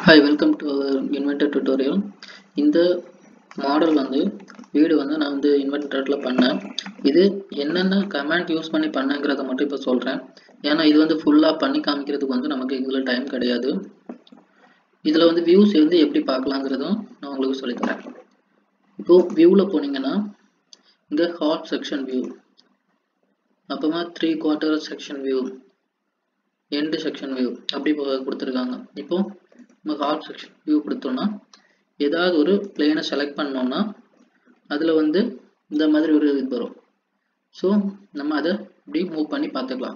hi welcome to our inventor tutorial இந்த model வந்து வீடு வந்து நான் வந்து இன்வென்டரில் பண்ணேன் இது என்னென்ன கமாண்ட் யூஸ் பண்ணி பண்ணேங்கிறத மட்டும் இப்போ சொல்கிறேன் ஏன்னா இது வந்து ஃபுல்லாக பண்ணி காமிக்கிறதுக்கு வந்து நமக்கு இதில் டைம் கிடையாது இதில் வந்து வியூஸ் வந்து எப்படி பார்க்கலாங்கிறதும் நான் உங்களுக்கு சொல்லித்தரேன் இப்போது வியூவில் போனீங்கன்னா இங்கே ஹாட் செக்ஷன் வியூ அப்புறமா three quarter section view end section view அப்படி கொடுத்துருக்காங்க இப்போ நம்ம ஹாட் செக்ஷன் வியூ கொடுத்தோம்னா ஏதாவது ஒரு பிளேனை செலக்ட் பண்ணோம்னா அதில் வந்து இந்த மாதிரி ஒரு இது வரும் ஸோ நம்ம அதை இப்படி மூவ் பண்ணி பார்த்துக்கலாம்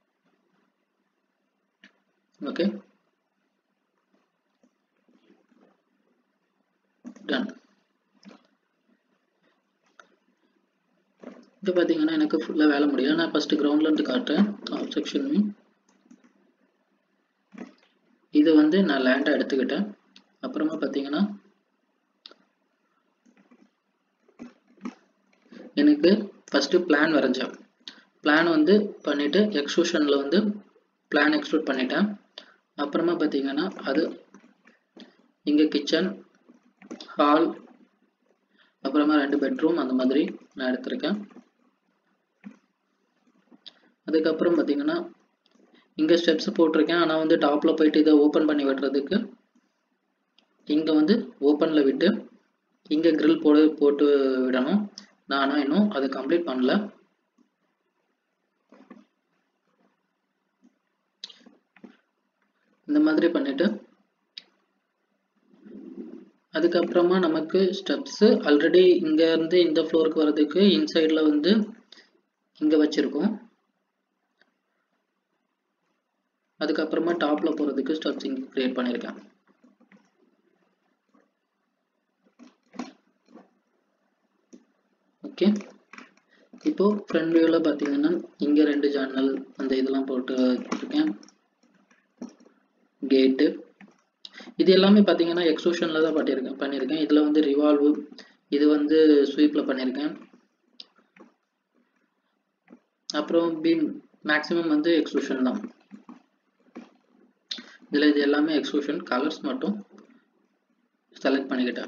ஓகே டன் இப்போ பார்த்தீங்கன்னா எனக்கு ஃபுல்லாக வேலை முடியல நான் ஃபஸ்ட்டு கிரவுண்ட்லேருந்து காட்டுறேன் ஆஃப் செக்ஷன் இது வந்து நான் லேண்டாக எடுத்துக்கிட்டேன் அப்புறமா பார்த்தீங்கன்னா எனக்கு ஃபஸ்ட்டு பிளான் வரைஞ்சேன் பிளான் வந்து பண்ணிவிட்டு எக்ஸ்ட்ரூஷனில் வந்து பிளான் எக்ஸ்ட்ரூட் பண்ணிட்டேன் அப்புறமா பார்த்தீங்கன்னா அது இங்கே கிச்சன் ஹால் அப்புறமா ரெண்டு பெட்ரூம் அந்த மாதிரி நான் எடுத்திருக்கேன் அதுக்கப்புறம் பார்த்தீங்கன்னா இங்கே ஸ்டெப்ஸ் போட்டிருக்கேன் ஆனால் வந்து டாப்பில் போயிட்டு இதை ஓப்பன் பண்ணி விடுறதுக்கு இங்கே வந்து ஓப்பனில் விட்டு இங்கே கிரில் போடு போட்டு விடணும் நான் ஆனால் இன்னும் அதை கம்ப்ளீட் பண்ணல இந்த மாதிரி பண்ணிட்டு அதுக்கப்புறமா நமக்கு ஸ்டெப்ஸு ஆல்ரெடி இங்கேருந்து இந்த ஃப்ளோருக்கு வர்றதுக்கு இன்சைடில் வந்து இங்கே வச்சுருக்கோம் அதுக்கப்புறமா டாப்பில் போகிறதுக்கு ஸ்டெப்ஸ் இங்கே க்ரியேட் பண்ணியிருக்கேன் ஓகே இப்போ ஃப்ரண்ட் வியூவில் பார்த்தீங்கன்னா இங்கே ரெண்டு ஜன்னல் அந்த இதெல்லாம் போட்டு இருக்கேன் கேட்டு இது எல்லாமே பார்த்தீங்கன்னா எக்ஸ்ட்ரூஷனில் தான் பண்ணியிருக்கேன் பண்ணியிருக்கேன் இதில் வந்து ரிவால்வு இது வந்து ஸ்வீப்பில் பண்ணியிருக்கேன் அப்புறம் பீம் மேக்ஸிமம் வந்து எக்ஸ்ட்ரூஷன் தான் இதில் இது எல்லாமே எக்ஸ்க்ளூஷன் கலர்ஸ் மட்டும் செலக்ட் பண்ணிக்கிட்டேன்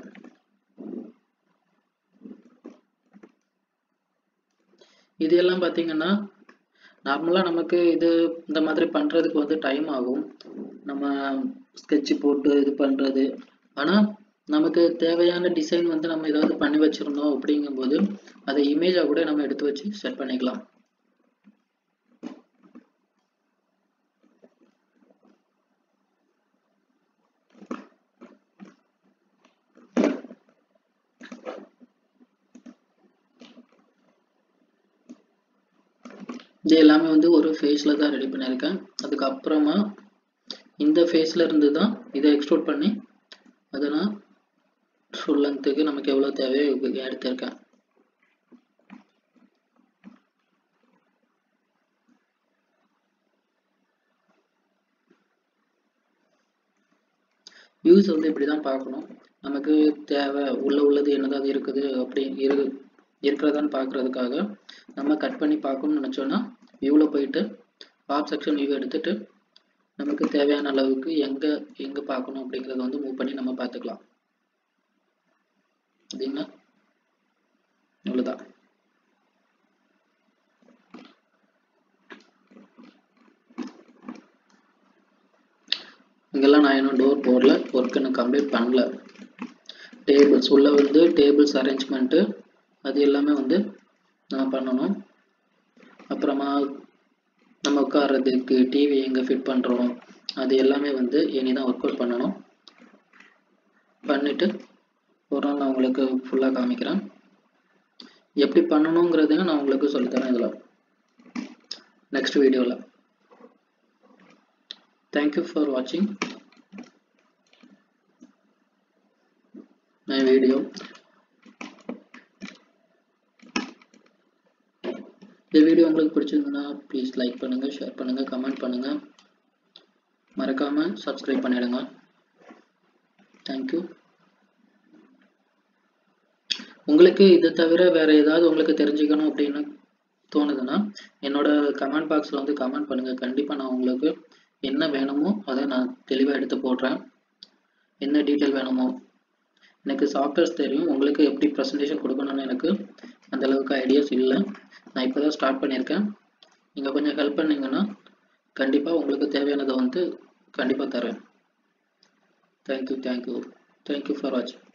இது எல்லாம் பார்த்தீங்கன்னா நார்மலாக நமக்கு இது இந்த மாதிரி பண்ணுறதுக்கு வந்து டைம் ஆகும் நம்ம ஸ்கெட்சு போட்டு இது பண்ணுறது ஆனால் நமக்கு தேவையான டிசைன் வந்து நம்ம ஏதாவது பண்ணி வச்சுருந்தோம் அப்படிங்கும்போது அதை இமேஜாக கூட நம்ம எடுத்து வச்சு செட் பண்ணிக்கலாம் இது எல்லாமே வந்து ஒரு ஃபேஸில் தான் ரெடி பண்ணியிருக்கேன் அதுக்கப்புறமா இந்த ஃபேஸில் இருந்து தான் இதை எக்ஸ்ட்ரூட் பண்ணி அதை நான் ஃபுல் லென்த்துக்கு நமக்கு எவ்வளோ தேவையோ எடுத்திருக்கேன் வியூஸ் வந்து இப்படி தான் பார்க்கணும் நமக்கு தேவை உள்ள உள்ளது என்னதாவது இருக்குது அப்படி இரு இருக்கிறதான்னு பார்க்குறதுக்காக நம்ம கட் பண்ணி பார்க்கணும்னு நினச்சோன்னா வியூவில் போயிட்டு ஆப் செக்ஷன் வியூ எடுத்துட்டு நமக்கு தேவையான அளவுக்கு எங்கே எங்கே பார்க்கணும் அப்படிங்கிறத வந்து மூவ் பண்ணி நம்ம பார்த்துக்கலாம் அப்படின்னா இவ்வளோதான் இங்கெல்லாம் நான் இன்னும் டோர் போடல ஒர்க் இன்னும் கம்ப்ளீட் பண்ணல டேபிள்ஸ் உள்ள வந்து டேபிள்ஸ் அரேஞ்ச்மெண்ட்டு அது எல்லாமே வந்து நான் பண்ணணும் அப்புறமா நம்ம உட்கார்றதுக்கு டிவி எங்கே ஃபிட் பண்ணுறோம் அது எல்லாமே வந்து இனி தான் ஒர்க் அவுட் பண்ணணும் பண்ணிவிட்டு ஒரு நாள் நான் உங்களுக்கு ஃபுல்லாக காமிக்கிறேன் எப்படி பண்ணணுங்கிறதையும் நான் உங்களுக்கு சொல்லித்தரேன் இதில் நெக்ஸ்ட் வீடியோவில் தேங்க்யூ ஃபார் வாட்சிங் மை வீடியோ இந்த வீடியோ உங்களுக்கு பிடிச்சிருந்ததுன்னா ப்ளீஸ் லைக் பண்ணுங்கள் ஷேர் பண்ணுங்கள் கமெண்ட் பண்ணுங்கள் மறக்காமல் சப்ஸ்கிரைப் பண்ணிடுங்க தேங்க்யூ உங்களுக்கு இது தவிர வேறு ஏதாவது உங்களுக்கு தெரிஞ்சுக்கணும் அப்படின்னு தோணுதுன்னா என்னோட கமெண்ட் பாக்ஸில் வந்து கமெண்ட் பண்ணுங்கள் கண்டிப்பாக நான் உங்களுக்கு என்ன வேணுமோ அதை நான் தெளிவாக எடுத்து போடுறேன் என்ன டீட்டெயில் வேணுமோ எனக்கு சாஃப்ட்வேர்ஸ் தெரியும் உங்களுக்கு எப்படி ப்ரெசன்டேஷன் கொடுக்கணும்னு எனக்கு அந்த அளவுக்கு ஐடியாஸ் இல்லை நான் இப்போ தான் ஸ்டார்ட் பண்ணியிருக்கேன் நீங்கள் கொஞ்சம் ஹெல்ப் பண்ணீங்கன்னா கண்டிப்பாக உங்களுக்கு தேவையானதை வந்து கண்டிப்பாக தரேன் தேங்க்யூ தேங்க்யூ தேங்க்யூ ஃபார் வாட்சிங்